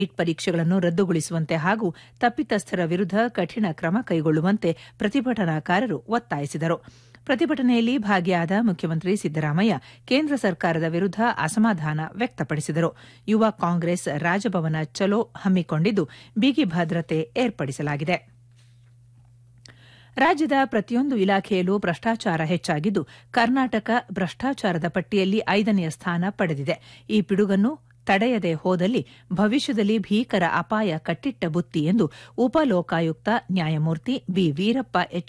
neat ಪರೀಕ್ಷೆಗಳನ್ನು ರದ್ದುಗೊಳಿಸುವಂತೆ ಹಾಗೂ ತಪ್ಪಿತಸ್ಥರ ವಿರುದ್ಧ ಕಠಿಣ ಕ್ರಮ ಕೈಗೊಳ್ಳುವಂತೆ ಪ್ರತಿಭಟನಾಕಾರರು ಒತ್ತಾಯಿಸಿದರು ಪ್ರತಿಭಟನೆಯಲ್ಲಿ ಭಾಗಿಯಾದ ಮುಖ್ಯಮಂತ್ರಿ ಸಿದ್ದರಾಮಯ್ಯ ಕೇಂದ್ರ ಸರ್ಕಾರದ ವಿರುದ್ಧ ಅಸಮಾಧಾನ ವ್ಯಕ್ತಪಡಿಸಿದರು ಯುವ ಕಾಂಗ್ರೆಸ್ ರಾಜಭವನ ಚಲೋ ಹಮ್ಮಿಕೊಂಡಿದ್ದು ಬಿಗಿ ಭದ್ರತೆ ಏರ್ಪಡಿಸಲಾಗಿದೆ ರಾಜ್ಯದ ಪ್ರತಿಯೊಂದು ಇಲಾಖೆಯಲ್ಲೂ ಭ್ರಷ್ಟಾಚಾರ ಹೆಚ್ಚಾಗಿದ್ದು ಕರ್ನಾಟಕ ಭ್ರಷ್ಟಾಚಾರದ ಪಟ್ಟಿಯಲ್ಲಿ ಐದನೆಯ ಸ್ಥಾನ ಪಡೆದಿದೆ ಈ ಪಿಡುಗನ್ನು ತಡೆಯದೆ ಹೋದಲ್ಲಿ ಭವಿಷ್ಯದಲ್ಲಿ ಭೀಕರ ಅಪಾಯ ಕಟ್ಟಿಟ್ಟ ಬುತ್ತಿ ಎಂದು ಉಪಲೋಕಾಯುಕ್ತ ನ್ಯಾಯಮೂರ್ತಿ ಬಿ ವೀರಪ್ಪ ಎಚ್